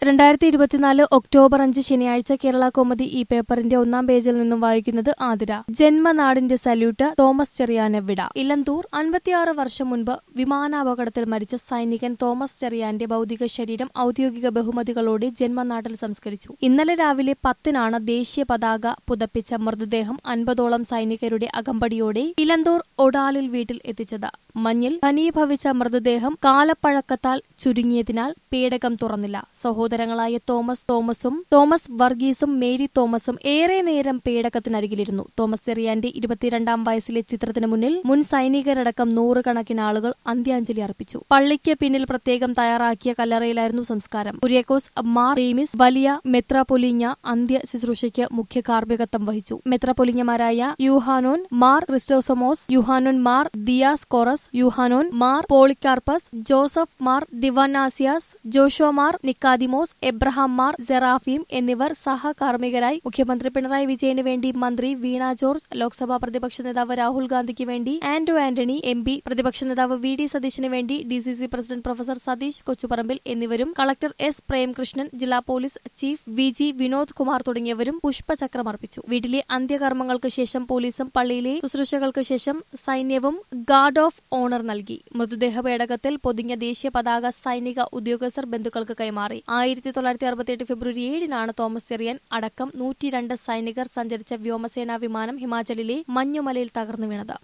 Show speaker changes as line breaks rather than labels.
രണ്ടായിരത്തി ഇരുപത്തിനാല് ഒക്ടോബർ അഞ്ച് ശനിയാഴ്ച കേരള കോമതി ഈ പേപ്പറിന്റെ ഒന്നാം പേജിൽ നിന്നും വായിക്കുന്നത് ആതിര ജന്മനാടിന്റെ സല്യൂട്ട് തോമസ് ചെറിയാന് വിട ഇലന്തൂർ അൻപത്തിയാറ് വർഷം മുൻപ് വിമാനാപകടത്തിൽ മരിച്ച സൈനികൻ തോമസ് ചെറിയാന്റെ ഭൗതിക ശരീരം ഔദ്യോഗിക ബഹുമതികളോടെ ജന്മനാട്ടിൽ സംസ്കരിച്ചു ഇന്നലെ രാവിലെ പത്തിനാണ് ദേശീയ പതാക പുതപ്പിച്ച മൃതദേഹം അൻപതോളം സൈനികരുടെ അകമ്പടിയോടെ ഇലന്തൂർ ഒടാലിൽ വീട്ടിൽ എത്തിച്ചത് മഞ്ഞിൽ ഘനീഭവിച്ച മൃതദേഹം കാലപ്പഴക്കത്താൽ ചുരുങ്ങിയതിനാൽ പേടകം തുറന്നില്ല സഹോദരങ്ങളായ തോമസ് തോമസും തോമസ് വർഗീസും മേരി തോമസും ഏറെ നേരം പേടകത്തിനരികിലിരുന്നു തോമസ് ചെറിയാന്റെ ഇരുപത്തിരണ്ടാം വയസ്സിലെ ചിത്രത്തിന് മുന്നിൽ മുൻ സൈനികരടക്കം നൂറുകണക്കിന് ആളുകൾ അന്ത്യാഞ്ജലി അർപ്പിച്ചു പള്ളിക്ക് പിന്നിൽ പ്രത്യേകം തയ്യാറാക്കിയ കല്ലറയിലായിരുന്നു സംസ്കാരം കുര്യാക്കോസ് മാർ ഡേമിസ് വലിയ മെത്രാപൊലിഞ്ഞ അന്ത്യ ശുശ്രൂഷയ്ക്ക് മുഖ്യ കാർമ്മികത്വം വഹിച്ചു മെത്രാപൊലിഞ്ഞമാരായ യുഹാനോൻ മാർ ക്രിസ്റ്റോസമോസ് യുഹാനോൻ മാർ ദിയാസ് കോറസ് യുഹാനോൻ മാർ പോളിക്കാർപ്പസ് ജോസഫ് മാർ ദിവനാസിയാസ് ജോഷോ മാർ നിക്കാദിമോസ് എബ്രഹാം മാർ ജെറാഫീം എന്നിവർ സഹകാർമ്മികരായി മുഖ്യമന്ത്രി പിണറായി വിജയന് വേണ്ടി മന്ത്രി വീണ ജോർജ് ലോക്സഭാ പ്രതിപക്ഷ നേതാവ് രാഹുൽ ഗാന്ധിക്ക് വേണ്ടി ആന്റോ ആന്റണി എം പി പ്രതിപക്ഷ നേതാവ് വി ഡി സതീശന് വേണ്ടി D C C president professor Satheesh Kochuparambil എന്നിവരും കളക്ടർ എസ് പ്രേംകൃഷ്ണൻ ജില്ലാ police chief V G Vinod Kumar തുടങ്ങിയവരും പുഷ്പചക്രമർപ്പിച്ചു വീട്ടിലെ അന്ത്യകർമ്മങ്ങൾക്ക് ശേഷം പോലീസും പള്ളിയിലെ ശുശ്രൂഷകൾക്ക് ശേഷം സൈന്യവും ഗാർഡ് ഓഫ് ഓണർ നൽകി മൃതദേഹ പേടകത്തിൽ പൊതിഞ്ഞ ദേശീയ പതാക സൈനിക ഉദ്യോഗസ്ഥർ ബന്ധുക്കൾക്ക് കൈമാറി ആയിരത്തി തൊള്ളായിരത്തി അറുപത്തിയെട്ട് ഫെബ്രുവരി ഏഴിനാണ് തോമസ് ചെറിയൻ അടക്കം നൂറ്റിരണ്ട് സൈനികർ സഞ്ചരിച്ച വ്യോമസേനാ വിമാനം ഹിമാചലിലെ മഞ്ഞുമലയിൽ തകർന്നു വീണത്